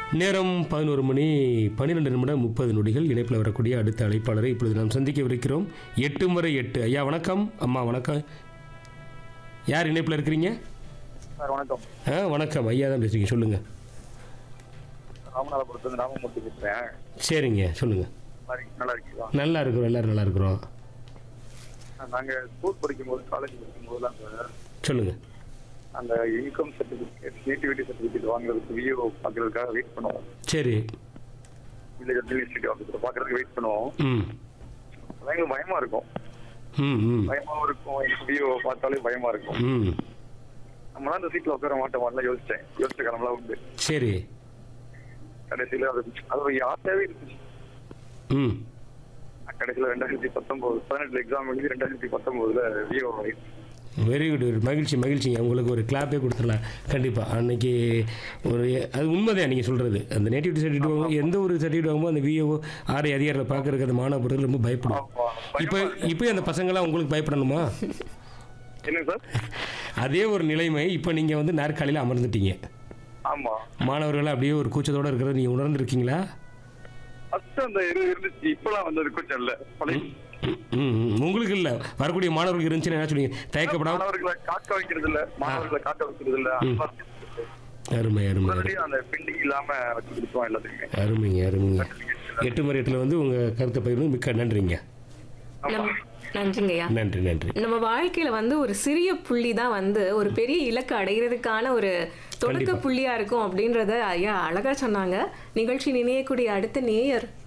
நேரம் பதினோரு மணி பன்னிரெண்டு நிமிடம் முப்பது நொடிகள் இணைப்பில் வரக்கூடிய அடுத்த அழைப்பாளரை இப்பொழுது நாம் சந்திக்கவிருக்கிறோம் எட்டு முறை எட்டு ஐயா வணக்கம் அம்மா வணக்கம் யார் இணைப்பில் இருக்கிறீங்க சார் வணக்கம் ஆ வணக்கம் ஐயா தான் பேசுறீங்க சொல்லுங்கள் ராமநாதபுரத்துலேருந்து ராமமூர்த்தி பேசுகிறேன் சரிங்க சொல்லுங்கள் நல்லா இருக்கீங்களா நல்லா இருக்கிறோம் எல்லாரும் நல்லா இருக்கிறோம் நாங்கள் ஸ்கூல் படிக்கும்போது காலேஜ் படிக்கும்போதுலாம் சார் சொல்லுங்கள் அந்த இன்கம் சர்டிஃபிகேட் நேட்டிவிட்டி சர்டிஃபிகேட் வாங்குறதுக்கு விஓ பார்க்கறதுக்காக வெயிட் பண்ணுவோம் சரி வில்லேஜ் அட்மினிஸ்ட்ரேட்டிவ் ஆஃபீஸில் பார்க்கறதுக்கு வெயிட் பண்ணுவோம் ம் அதான் எங்களுக்கு பயமா இருக்கும் ம் ம் பயமாவும் இருக்கும் விஓ பார்த்தாலே பயமா இருக்கும் ம் நம்மளாம் அந்த சீட்ல உட்கார மாட்டோம் யோசிச்சேன் யோசிச்ச கிளம்பலாம் உண்டு சரி கடைசியில அது அது ஒரு யார்ட்டாவே இருந்துச்சு ம் கடைசியில ரெண்டாயிரத்தி பத்தொன்பது பதினெட்டுல எக்ஸாம் எழுதி ரெண்டாயிரத்தி பத்தொன்பதுல விஓ வெரி குட் மகிழ்ச்சி மகிழ்ச்சிங்க உங்களுக்கு ஒரு கிளாப்பே கொடுத்துடலாம் கண்டிப்பாக அன்னைக்கு ஒரு அது உண்மைதான் நீங்கள் சொல்கிறது அந்த நேட்டிவிட்டி சர்டிஃபிகேட் வாங்கும் எந்த ஒரு சர்டிஃபிகேட் வாங்கும்போது அந்த விஓ ஆர்ஐ அதிகாரியில் பார்க்கறதுக்கு அந்த மாணவர்கள் ரொம்ப பயப்படும் இப்போ இப்போ அந்த பசங்களாம் உங்களுக்கு பயப்படணுமா என்ன சார் அதே ஒரு நிலைமை இப்போ நீங்கள் வந்து நாற்காலியில் அமர்ந்துட்டீங்க ஆமா மாணவர்கள் அப்படியே ஒரு கூச்சத்தோடு இருக்கிறத நீங்கள் உணர்ந்துருக்கீங்களா ஃபர்ஸ்ட் அந்த இது இருந்துச்சு இப்பெல்லாம் வந்தது கொஞ்சம் இல்ல பழைய ம் ம். உங்களுக்கு இல்லை வரக்கூடிய மாணவர்களுக்கு இருந்துச்சுன்னா என்ன சொல்லுவீங்க தயக்கப்படாம மாணவர்களை காக்க வைக்கிறது இல்ல மாணவர்களை காக்க வைக்கிறது இல்ல அந்த மாதிரி அருமை அருமை அருமை உடனடியா அந்த பெண்டிங் இல்லாம வச்சு கொடுப்போம் எல்லாத்துக்குமே அருமைங்க அருமைங்க எட்டு முறை எட்டில் வந்து உங்கள் கருத்தை பகிர்ந்து மிக்க நன்றிங்க ஆமா நம்ம நன்றிங்கய்யா நன்றி நன்றி நம்ம வாழ்க்கையில வந்து ஒரு சிறிய புள்ளி தான் வந்து ஒரு பெரிய இலக்கு அடைகிறதுக்கான ஒரு தொடக்க கண்டிப்பா. புள்ளியா இருக்கும் அப்படின்றத ஐயா அழகா சொன்னாங்க நிகழ்ச்சி நினையக்கூடிய அடுத்த நேயர்